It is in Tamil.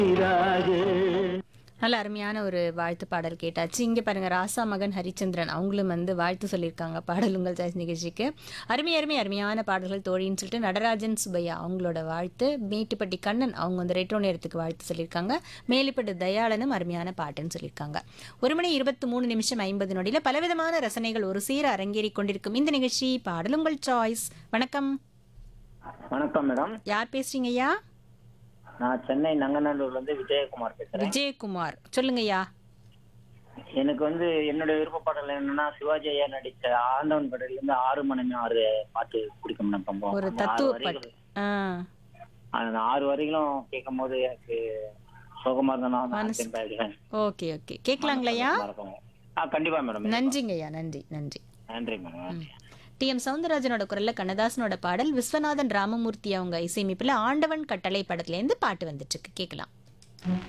நல்ல அருமையான ஒரு வாழ்த்து பாடல் கேட்டாச்சு இங்கே பாருங்க ராசா மகன் ஹரிச்சந்திரன் அவங்களும் வந்து வாழ்த்து சொல்லியிருக்காங்க பாடல் உங்கள் சாய்ஸ் நிகழ்ச்சிக்கு அருமை அருமை அருமையான பாடல்கள் தோழின்னு சொல்லிட்டு நடராஜன் சுப்பையா அவங்களோட வாழ்த்து மேட்டுப்பட்டி கண்ணன் அவங்க வந்து ரெட்ரோ நேரத்துக்கு வாழ்த்து சொல்லியிருக்காங்க மேலிப்பட்டு தயாளனும் அருமையான பாட்டுன்னு சொல்லியிருக்காங்க ஒரு மணி இருபத்தி மூணு நிமிஷம் ஐம்பது நொடியில் பலவிதமான ரசனைகள் ஒரு சீர அரங்கேறி கொண்டிருக்கும் இந்த நிகழ்ச்சி பாடல் உங்கள் சாய்ஸ் வணக்கம் வணக்கம் மேடம் யார் பேசுறீங்க ஐயா நான் சென்னை நங்கநல்லூர்ல இருந்து விஜயகுமார் பேசுறேன் விஜயகுமார் சொல்லுங்கய்யா எனக்கு வந்து என்னுடைய விருப்ப பாடல் என்னன்னா சிவாஜி ஐயா நடிச்ச ஆண்டவன் படத்துல இருந்து ஆறு மணி ஆறு பாட்டு பிடிக்கும் மேடம் ரொம்ப ஒரு அந்த ஆறு தத்துவ வரிகள், பாட்டு ஆ அந்த ஆறு வரிகளும் கேட்கும் போது எனக்கு சோகமா இருந்தா நான் மனசு- திரும்ப ஆயிடுவேன். Okay okay கேட்கலாங்களையா மறப்பேங்க. ஆ கண்டிப்பா மேடம் நன்றிங்கய்யா நன்றி நன்றி நன்றி மேடம் டி எம் சவுந்தரராஜனோட குரல்ல கண்ணதாசனோட பாடல் விஸ்வநாதன் ராமமூர்த்தி அவங்க இசையமைப்புல ஆண்டவன் கட்டளை படத்துல இருந்து பாட்டு வந்துட்டு இருக்கு கேட்கலாம்